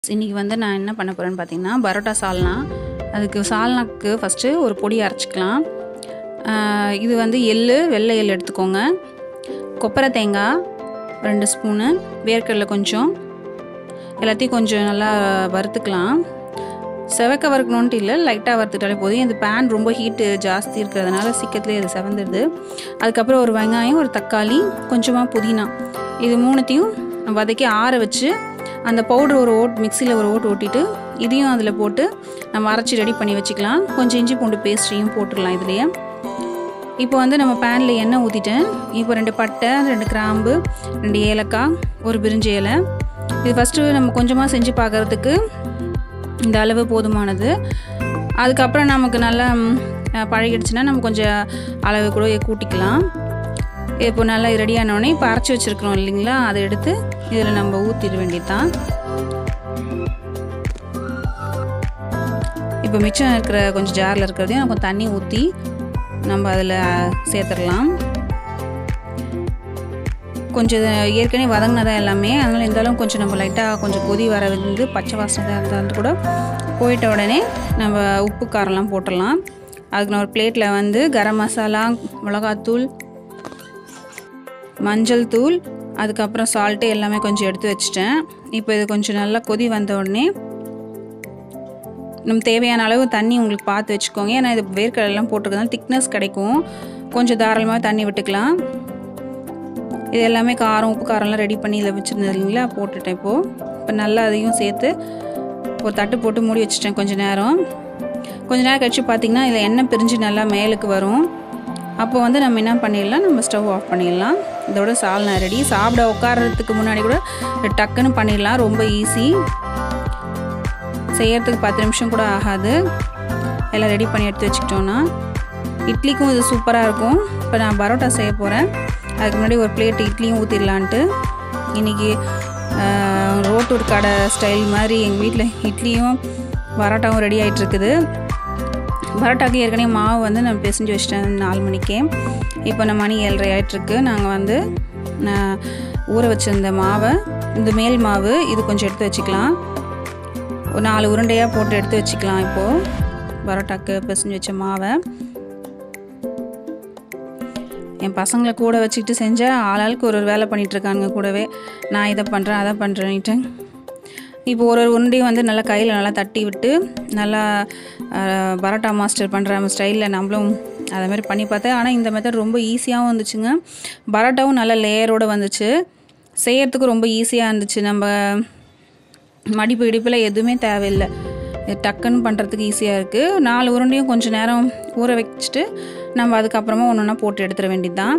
இன்றைக்கி வந்து நான் என்ன பண்ண போகிறேன்னு பார்த்தீங்கன்னா பரோட்டா சால்னா அதுக்கு சால்னாக்கு ஃபஸ்ட்டு ஒரு பொடி அரைச்சிக்கலாம் ஆஹ் இது வந்து எள்ளு வெள்ளை எள் எடுத்துக்கோங்க கொப்பரை தேங்காய் ரெண்டு ஸ்பூனு வேர்க்கடலை கொஞ்சம் எல்லாத்தையும் கொஞ்சம் நல்லா வறுத்துக்கலாம் செவக்க வறுக்கணுன்ட்டு இல்லை லைட்டாக வறுத்துட்டாலே போதும் இந்த பேன் ரொம்ப ஹீட்டு ஜாஸ்தி இருக்கிறதுனால சீக்கிரத்துலேயே அது செவந்துடுது அதுக்கப்புறம் ஒரு வெங்காயம் ஒரு தக்காளி கொஞ்சமாக புதினா இது மூணுத்தையும் வதக்கி ஆற வச்சு அந்த பவுடர் ஒரு ஓட் மிக்சியில் ஒரு ஓட்டு ஓட்டிட்டு இதையும் அதில் போட்டு நம்ம அரைச்சி ரெடி பண்ணி வச்சுக்கலாம் கொஞ்சம் இஞ்சி பூண்டு பேஸ்ட்டையும் போட்டுடலாம் இதுலேயே இப்போ வந்து நம்ம பேனில் எண்ணெய் ஊற்றிட்டேன் இப்போ ரெண்டு பட்டை ரெண்டு கிராம்பு ரெண்டு ஏலக்காய் ஒரு பிரிஞ்சி இலை இது ஃபஸ்ட்டு நம்ம கொஞ்சமாக செஞ்சு பார்க்குறதுக்கு இந்த அளவு போதுமானது அதுக்கப்புறம் நமக்கு நல்லா ம், அஹ், பழகிடுச்சுன்னா நம்ம கொஞ்சம் அளவு கூட கூட்டிக்கலாம் இப்போ நல்லா ரெடி ஆனோடனே இப்போ அரைச்சி வச்சுருக்கிறோம் இல்லைங்களா அதை எடுத்து இதில் நம்ம ஊற்றிட வேண்டியதுதான் இப்போ மிச்சம் இருக்கிற கொஞ்சம் ஜாரில் இருக்கிறதையும் கொஞ்சம் தண்ணி ஊற்றி நம்ம அதில் சேர்த்துடலாம் கொஞ்சம் இது ஏற்கனவே வதங்கினதா எல்லாமே அதனால் இருந்தாலும் கொஞ்சம் நம்ம லைட்டாக கொஞ்சம் கொதி வர வந்து பச்சை வாசனை இருந்தாலும் கூட போயிட்ட உடனே நம்ம உப்பு காரம்லாம் போட்டுடலாம் அதுக்கு நான் ஒரு பிளேட்டில் வந்து கரம் மசாலா மிளகாத்தூள் மஞ்சள் தூள் அதுக்கப்புறம் சால்ட்டு எல்லாமே கொஞ்சம் எடுத்து வச்சிட்டேன் இப்போ இது கொஞ்சம் நல்லா கொதி வந்த உடனே நம்ம தேவையான அளவு தண்ணி உங்களுக்கு பார்த்து வச்சுக்கோங்க ஏன்னா இது வேர்க்கடலாம் போட்டிருக்கனால திக்னஸ் கிடைக்கும் கொஞ்சம் தாராளமாக தண்ணி விட்டுக்கலாம் இது எல்லாமே காரம் உப்பு காரம்லாம் ரெடி பண்ணி இதில் வச்சுருந்தது இல்லைங்களா போட்டுட்டேன் இப்போது இப்போ நல்லா அதையும் சேர்த்து ஒரு தட்டு போட்டு மூடி வச்சுட்டேன் கொஞ்சம் நேரம் கொஞ்ச நேரம் கழிச்சு பார்த்திங்கன்னா இதில் எண்ணெய் பிரிஞ்சு நல்லா மேலுக்கு வரும் அப்போ வந்து நம்ம என்ன பண்ணிடலாம் நம்ம ஸ்டவ் ஆஃப் பண்ணிடலாம் இதோட சால்னா ரெடி சாப்பிட உட்கார்றதுக்கு முன்னாடி கூட டக்குன்னு பண்ணிடலாம் ரொம்ப ஈஸி செய்யறதுக்கு பத்து நிமிஷம் கூட ஆகாது எல்லாம் ரெடி பண்ணி எடுத்து வச்சுக்கிட்டோன்னா இட்லிக்கும் இது சூப்பராக இருக்கும் இப்போ நான் பரோட்டா செய்ய போகிறேன் அதுக்கு முன்னாடி ஒரு பிளேட் இட்லியும் ஊற்றிடலான்ட்டு இன்றைக்கி ரோட்டூர் கடை ஸ்டைல் மாதிரி எங்கள் வீட்டில் இட்லியும் பரோட்டாவும் ரெடி ஆகிட்டு இருக்குது பரோட்டாக்கு ஏற்கனவே மாவு வந்து நான் பிசைஞ்சு வச்சிட்டேன் நாலு மணிக்கே இப்போ நம்ம மணி ஏழரை ஆகிட்டுருக்கு நாங்கள் வந்து நான் ஊற வச்சிருந்த மாவை இந்த மேல் மாவு இது கொஞ்சம் எடுத்து வச்சுக்கலாம் ஒரு நாலு உருண்டையாக போட்டு எடுத்து வச்சுக்கலாம் இப்போது பரோட்டாக்கு பிசைஞ்சு வச்ச மாவை என் பசங்களை கூட வச்சுக்கிட்டு செஞ்சால் ஆளாளுக்கு ஒரு ஒரு வேலை பண்ணிகிட்ருக்கானுங்க கூடவே நான் இதை பண்ணுறேன் அதை பண்ணுறேன்ட்டு இப்போ ஒரு ஒரு உருண்டையும் வந்து நல்லா கையில் நல்லா தட்டி விட்டு நல்லா அஹ், பரோட்டா மாஸ்டர் பண்ணுற ஸ்டைலில் நம்மளும் அதை மாதிரி பண்ணி பார்த்தேன் ஆனால் இந்த மெத்தட் ரொம்ப ஈஸியாகவும் இருந்துச்சுங்க பரோட்டாவும் நல்ல லேயரோடு வந்துச்சு செய்யறதுக்கு ரொம்ப ஈஸியாக இருந்துச்சு நம்ம மடிப்பு இடிப்பில் எதுவுமே தேவையில்லை இது டக்குன்னு பண்ணுறதுக்கு ஈஸியாக இருக்குது நாலு உருண்டையும் கொஞ்சம் நேரம் ஊற வச்சுட்டு நம்ம அதுக்கப்புறமா ஒன்று ஒன்றா போட்டு எடுத்துட வேண்டியது தான்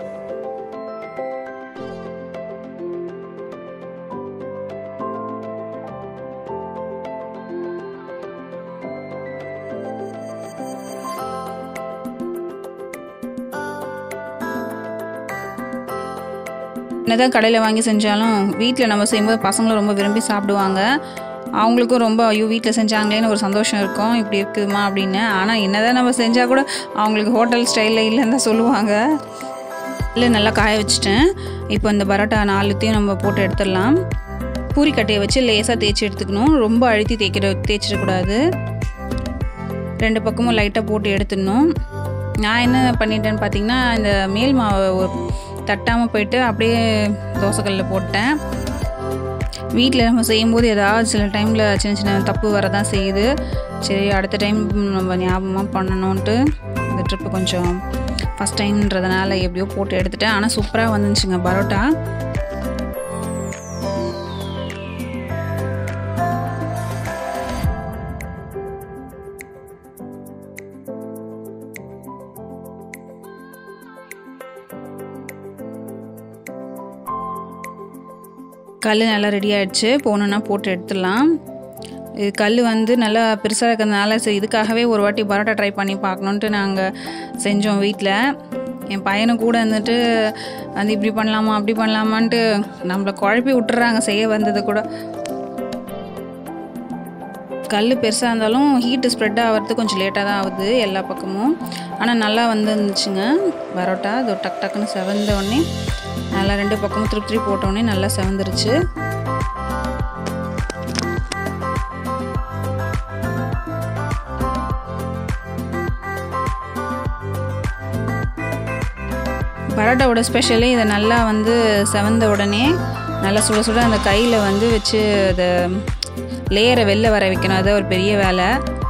என்னதான் கடையில் வாங்கி செஞ்சாலும் வீட்டில் நம்ம செய்யும்போது பசங்களும் ரொம்ப விரும்பி சாப்பிடுவாங்க அவங்களுக்கும் ரொம்ப ஐயோ வீட்டில் செஞ்சாங்களேன்னு ஒரு சந்தோஷம் இருக்கும் இப்படி இருக்குமா அப்படின்னு ஆனால் என்னதான் நம்ம செஞ்சால் கூட அவங்களுக்கு ஹோட்டல் ஸ்டைலில் இல்லைன்னு தான் சொல்லுவாங்க இல்லை நல்லா காய வச்சுட்டேன் இப்போ இந்த பரோட்டா நாலுத்தையும் நம்ம போட்டு எடுத்துடலாம் பூரிக்கட்டையை வச்சு லேசாக தேய்ச்சி எடுத்துக்கணும் ரொம்ப அழுத்தி தேய்க்கிற தேய்ச்சிடக்கூடாது ரெண்டு பக்கமும் லைட்டாக போட்டு எடுத்துடணும் நான் என்ன பண்ணிட்டேன்னு பார்த்தீங்கன்னா இந்த மேல் மாவை ஒரு தட்டாமல் போயிட்டு அப்படியே தோசைக்கல்லில் போட்டேன் வீட்டில் நம்ம செய்யும்போது ஏதாவது சில டைமில் சின்ன சின்ன தப்பு வரதான் செய்யுது சரி அடுத்த டைம் நம்ம ஞாபகமாக பண்ணணுன்ட்டு இந்த ட்ரிப்பு கொஞ்சம் ஃபஸ்ட் டைம்ன்றதுனால எப்படியோ போட்டு எடுத்துட்டேன் ஆனால் சூப்பராக வந்துச்சுங்க பரோட்டா கல் நல்லா ரெடி ஆயிடுச்சு போகணுன்னா போட்டு எடுத்துடலாம் இது கல் வந்து நல்லா பெருசாக இருக்கிறதுனால சரி இதுக்காகவே ஒரு வாட்டி பரோட்டா ட்ரை பண்ணி பார்க்கணுன்ட்டு நாங்கள் செஞ்சோம் வீட்டில் என் பையனும் கூட இருந்துட்டு அது இப்படி பண்ணலாமா அப்படி பண்ணலாமான்ட்டு நம்மளை குழப்பி விட்டுறாங்க செய்ய வந்தது கூட கல் பெருசாக இருந்தாலும் ஹீட்டு ஸ்ப்ரெட் ஆகிறது கொஞ்சம் லேட்டாக தான் ஆகுது எல்லா பக்கமும் ஆனால் நல்லா வந்துருந்துச்சுங்க பரோட்டா அது டக் டக்குன்னு செவந்த உடனே நல்லா ரெண்டு பக்கமும் திருப்பி திருப்பி போட்ட உடனே நல்லா செவந்துருச்சு பரோட்டாவோட ஸ்பெஷலே இதை நல்லா வந்து செவந்த உடனே நல்லா சுட சுட அந்த கையில் வந்து வச்சு அதை லேயரை வெளில வர வைக்கணும் அது ஒரு பெரிய வேலை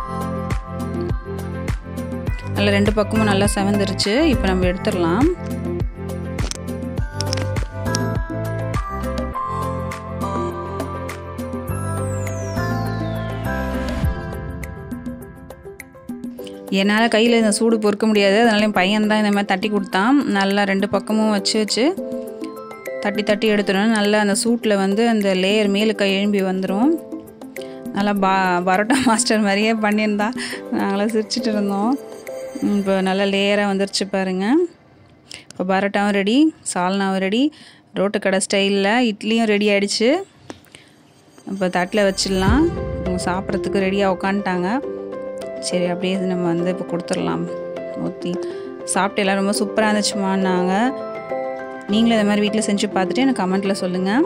நல்லா ரெண்டு பக்கமும் நல்லா செவந்துருச்சு இப்போ நம்ம எடுத்துடலாம் என்னால் கையில் இந்த சூடு பொறுக்க முடியாது அதனால என் பையன் தான் இந்த மாதிரி தட்டி கொடுத்தான் நல்லா ரெண்டு பக்கமும் வச்சு வச்சு தட்டி தட்டி எடுத்துடணும் நல்லா அந்த சூட்டில் வந்து அந்த லேயர் மேலுக்கு எழும்பி வந்துடும் நல்லா பா பரோட்டா மாஸ்டர் மாதிரியே பண்ணியிருந்தா நாங்களாம் சிரிச்சிட்டு இருந்தோம் இப்போ நல்லா லேயராக வந்துருச்சு பாருங்கள் இப்போ பரோட்டாவும் ரெடி சால்னாவும் ரெடி ரோட்டு கடை ஸ்டைலில் இட்லியும் ரெடி ஆகிடுச்சு இப்போ தட்டில் வச்சிடலாம் அவங்க சாப்பிட்றதுக்கு ரெடியாக உக்காந்துட்டாங்க சரி அப்படியே நம்ம வந்து இப்போ கொடுத்துடலாம் ஊற்றி சாப்பிட்டு எல்லாம் ரொம்ப சூப்பராக இருந்துச்சுமான்னாங்க நீங்களும் இந்த மாதிரி வீட்டில் செஞ்சு பார்த்துட்டு எனக்கு கமெண்ட்டில் சொல்லுங்கள்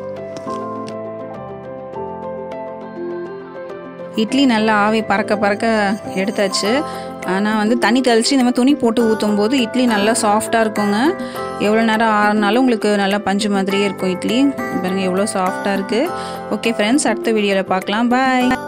இட்லி நல்லா ஆவி பறக்க பறக்க எடுத்தாச்சு ஆனால் வந்து தண்ணி தெளித்து இந்த மாதிரி துணி போட்டு ஊற்றும் போது இட்லி நல்லா சாஃப்டாக இருக்குங்க எவ்வளோ நேரம் ஆறுனாலும் உங்களுக்கு நல்லா பஞ்சு மாதிரியே இருக்கும் இட்லி பாருங்கள் எவ்வளோ சாஃப்டாக இருக்குது ஓகே ஃப்ரெண்ட்ஸ் அடுத்த வீடியோவில் பார்க்கலாம் பாய்